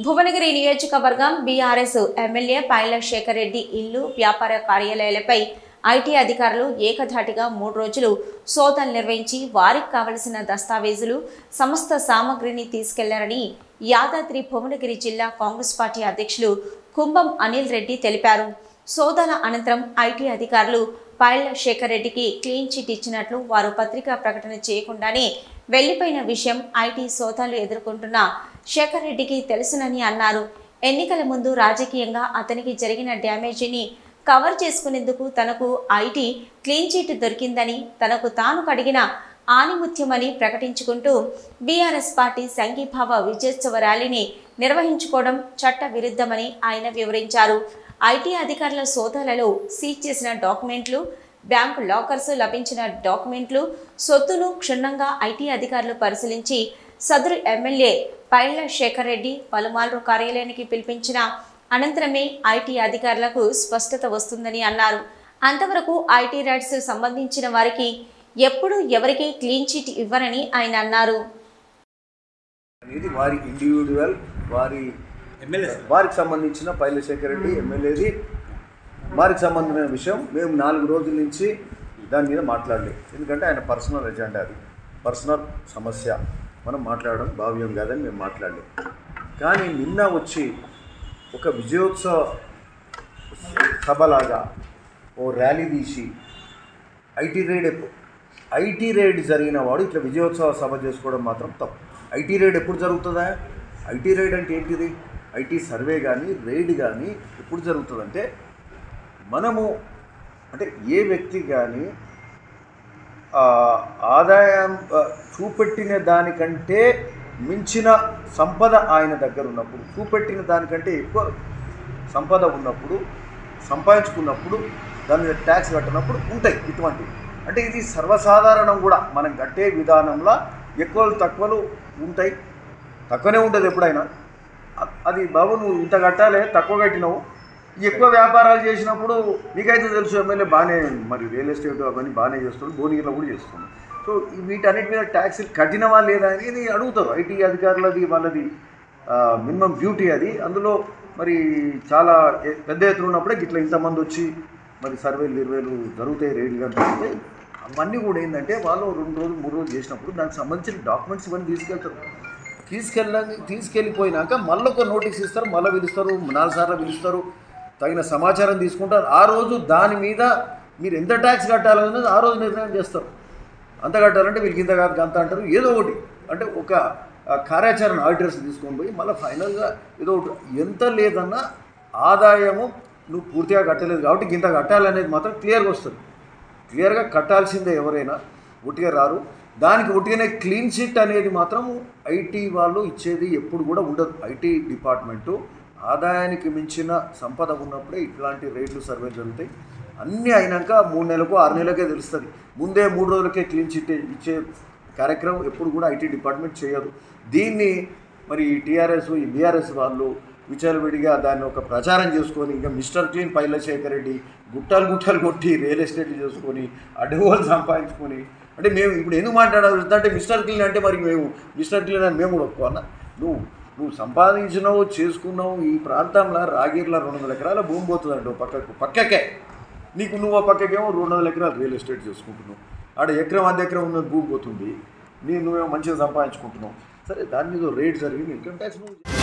భువనగిరి నియోజకవర్గం BRS MLA Paila Shekar Reddy ఇల్లు వ్యాపార కార్యాలయాలపై ఐటీ అధికారులు ఏకధాటిగా మూడు రోజులు సోదాలు నిర్వహించి వారికి కావలసిన దస్తావేజులు సమస్త సామగ్రిని తీసుకెళ్లారని యాదాద్రి భువనగిరి జిల్లా కాంగ్రెస్ పార్టీ అధ్యక్షులు కుంభం అనిల్ రెడ్డి తెలిపారు సోదాల అనంతరం ఐటీ అధికారులు పైళ్ల శేఖర్ రెడ్డికి క్లీన్ చిట్ ఇచ్చినట్లు వారు పత్రికా ప్రకటన చేయకుండానే వెళ్లిపోయిన విషయం ఐటీ సోదాలు ఎదుర్కొంటున్న శేఖర్ రెడ్డికి తెలుసునని అన్నారు ఎన్నికల ముందు రాజకీయంగా అతనికి జరిగిన డ్యామేజీని కవర్ చేసుకునేందుకు తనకు ఐటీ క్లీన్ చిట్ దొరికిందని తనకు తాను కడిగిన ఆనిముత్యమని ప్రకటించుకుంటూ బీఆర్ఎస్ పార్టీ సంఘీభావ విజయోత్సవ ర్యాలీని నిర్వహించుకోవడం చట్ట విరుద్ధమని ఆయన వివరించారు ఐటీ అధికారుల సోదాలలో సీజ్ చేసిన డాక్యుమెంట్లు బ్యాంకు లాకర్స్ లభించిన డాక్యుమెంట్లు సొత్తును క్షుణ్ణంగా ఐటీ అధికారులు పరిశీలించి సదరు ఎమ్మెల్యే పైళ్ల శేఖర్ రెడ్డి పలుమార్లు కార్యాలయానికి పిలిపించిన అనంతరమే ఐటీ అధికారులకు స్పష్టత వస్తుందని అన్నారు అంతవరకు ఐటీ రైట్స్ సంబంధించిన వారికి ఎప్పుడు ఎవరికి క్లీన్ చిట్ ఇవ్వరని ఆయన అన్నారు అనేది వారి ఇండివిజువల్ వారి ఎమ్మెల్యే వారికి సంబంధించిన పైలశేఖర్ రెడ్డి ఎమ్మెల్యేది వారికి సంబంధించిన విషయం మేము నాలుగు రోజుల నుంచి దాని మీద మాట్లాడలేదు ఎందుకంటే ఆయన పర్సనల్ ఎజెండా అది పర్సనల్ సమస్య మనం మాట్లాడడం భావ్యం కాదని మేము మాట్లాడలేదు కానీ నిన్న వచ్చి ఒక విజయోత్సవ సభలాగా ఓ ర్యాలీ తీసి ఐటీ రైడ్ ఎప్పుడు ఐటీ రైడ్ జరిగిన వాడు ఇట్లా విజయోత్సవ సభ చేసుకోవడం మాత్రం తప్పు ఐటీ రైడ్ ఎప్పుడు జరుగుతుందా ఐటీ రైడ్ అంటే ఏంటిది ఐటీ సర్వే కానీ రైడ్ కానీ ఎప్పుడు జరుగుతుందంటే మనము అంటే ఏ వ్యక్తి కానీ ఆ, ఆదాయం ఆ, చూపెట్టిన దానికంటే మించిన సంపద ఆయన దగ్గర ఉన్నప్పుడు చూపెట్టిన దానికంటే ఎక్కువ సంపద ఉన్నప్పుడు సంపాదించుకున్నప్పుడు దాని మీద ట్యాక్స్ కట్టినప్పుడు ఉంటాయి ఇటువంటివి అంటే ఇది సర్వసాధారణం కూడా మనం కట్టే విధానంలో ఎక్కువలు తక్కువలు ఉంటాయి తక్కువనే ఉంటుంది ఎప్పుడైనా అ- అది బాబు నువ్వు ఇంత కట్టాలి తక్కువ కట్టినావు ఎక్కువ వ్యాపారాలు చేసినప్పుడు నీకైతే తెలుసు ఎమ్మెల్యే బాగానే మరి రియల్ ఎస్టేట్ అవన్నీ బాగానే చేస్తుంది భువనగిరిలో కూడా చేస్తుంది సో ఈ వీటన్నిటి మీద ట్యాక్స్ కట్టినవా లేదా అనేది అడుగుతారు ఐటీ అధికారులది వాళ్ళది మినిమం డ్యూటీ అది అందులో మరి చాలా ఎ- పెద్ద ఎత్తున ఉన్నప్పుడే ఇట్లా ఇంతమంది వచ్చి మరి సర్వేలు ఇరవేలు జరుగుతాయి రేట్లు కానీ జరుగుతాయి అవన్నీ కూడా ఏంటంటే వాళ్ళు రెండు రోజులు మూడు రోజులు చేసినప్పుడు దానికి సంబంధించిన డాక్యుమెంట్స్ ఇవన్నీ తీసుకెళ్తారు తీసుకెళ్ళ తీసుకెళ్ళిపోయినాక మళ్ళీ ఒక నోటీస్ ఇస్తారు మళ్ళీ పిలుస్తారు నాలుగు సార్లు పిలుస్తారు తగిన సమాచారం తీసుకుంటారు ఆ రోజు దాని మీద మీరు ఎంత ట్యాక్స్ కట్టాలనేది ఆ రోజు నిర్ణయం చేస్తారు అంత కట్టాలంటే వీళ్ళకి ఇంత కాదు అంత అంటారు ఏదో ఒకటి అంటే ఒక ఆ, కార్యాచరణ ఆడిటర్స్ తీసుకొని పోయి మళ్ళీ ఫైనల్గా ఏదో ఒకటి ఎంత లేదన్నా ఆదాయము నువ్వు పూర్తిగా కట్టలేదు కాబట్టి ఇంత కట్టాలనేది మాత్రం క్లియర్గా వస్తుంది క్లియర్గా కట్టాల్సిందే ఎవరైనా ఒట్టిగా రారు దానికి ఒట్టిగానే క్లీన్ చిట్ అనేది మాత్రం ఐటీ వాళ్ళు ఇచ్చేది ఎప్పుడు కూడా ఉండదు ఐటీ డిపార్ట్మెంటు ఆదాయానికి మించిన సంపద ఉన్నప్పుడే ఇట్లాంటి రేట్లు సర్వే జరుగుతాయి అన్నీ అయినాక మూడు నెలలకు ఆరు నెలలకే తెలుస్తుంది ముందే మూడు రోజులకే క్లీన్ చిట్ ఇచ్చే కార్యక్రమం ఎప్పుడు కూడా ఐటీ డిపార్ట్మెంట్ చేయదు దీన్ని మరి టీఆర్ఎస్ ఈ బీఆర్ఎస్ వాళ్ళు విచలవిడిగా దాన్ని ఒక ప్రచారం చేసుకొని ఇంకా మిస్టర్ క్లీన్ పైలశేఖర్ రెడ్డి గుట్టలు గుట్టలు కొట్టి రియల్ ఎస్టేట్లు చేసుకొని అడ్డగోలు సంపాదించుకొని అంటే మేము ఇప్పుడు ఎందుకు మాట్లాడాలి అంటే మిస్టర్ క్లీన్ అంటే మరి మేము మిస్టర్ క్లీన్ అని మేము కూడా ఒప్పుకోవాలా నువ్వు నువ్వు సంపాదించినావు చేసుకున్నావు ఈ ప్రాంతంలో రాగిర్ల రెండు వందల ఎకరాల భూమి పోతుందంట ఓ పక్కకు పక్కకే నీకు నువ్వు ఆ పక్కకేమో రెండు వందల ఎకరాలు రియల్ ఎస్టేట్ చేసుకుంటున్నావు ఆడ ఎకరం అర్ధ ఎకరం ఉన్న భూమి పోతుంది నీ నువ్వేమో మంచిగా సంపాదించుకుంటున్నావు సరే దాని మీద రేట్ జరిగింది ఇన్కమ్ ట్యాక్స్ నువ్వు